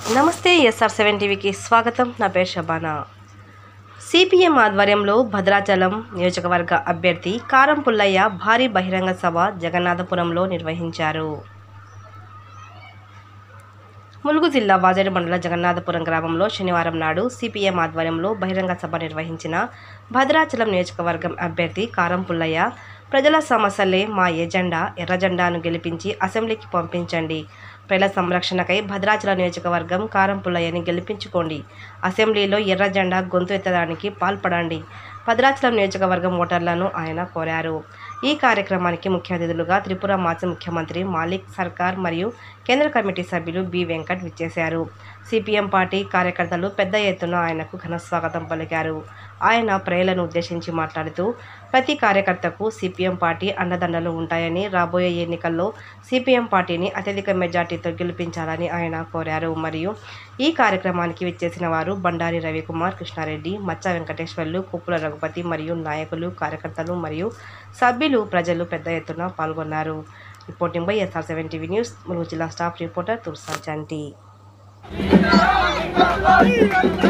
నమస్తే SR seven టీవీకి స్వాగతం నా పేరు షబానా సిపిఎం ఆధ్వర్యంలో భద్రాచలం నియోజకవర్గ అభ్యర్థి కారం పుల్లయ్య భారీ బహిరంగ సభ జగన్నాథపురంలో నిర్వహించారు ములుగు జిల్లా వాజేడు మండల జగన్నాథపురం గ్రామంలో శనివారం నాడు సిపిఎం ఆధ్వర్యంలో బహిరంగ సభ నిర్వహించిన భద్రాచలం నియోజకవర్గం అభ్యర్థి కారం పుల్లయ్య ప్రజల సమస్యలే మా ఎజెండా ఎర్ర జెండాను గెలిపించి అసెంబ్లీకి పంపించండి ప్రజల సంరక్షణకై భద్రాచలం నియోజకవర్గం కారం పుల్లయ్యని గెలిపించుకోండి అసెంబ్లీలో ఎర్ర జెండా గొంతు ఎత్తడానికి పాల్పడండి భద్రాచలం నియోజకవర్గం ఓటర్లను ఆయన కోరారు ఈ కార్యక్రమానికి ముఖ్య అతిథులుగా త్రిపుర మాజీ ముఖ్యమంత్రి మాలిక్ సర్కార్ మరియు కేంద్ర కమిటీ సభ్యులు బి వెంకట్ విచ్చేశారు సిపిఎం పార్టీ కార్యకర్తలు పెద్ద ఎత్తున ఆయనకు ఘన స్వాగతం పలికారు ఆయన ప్రజలను ఉద్దేశించి మాట్లాడుతూ ప్రతి కార్యకర్తకు సిపిఎం పార్టీ అండదండలు ఉంటాయని రాబోయే ఎన్నికల్లో సిపిఎం పార్టీని అత్యధిక మెజార్టీతో గెలిపించాలని ఆయన కోరారు మరియు ఈ కార్యక్రమానికి విచ్చేసిన వారు బండారి రవికుమార్ కృష్ణారెడ్డి మచ్చ వెంకటేశ్వర్లు కుప్పుల రఘుపతి మరియు నాయకులు కార్యకర్తలు మరియు సభ్యులు ప్రజలు పెద్ద ఎత్తున పాల్గొన్నారు reporting by SR seven TV news Mulugu జిల్లా స్టాఫ్ రిపోర్టర్ తుర్సా చంటి జిందాబాద్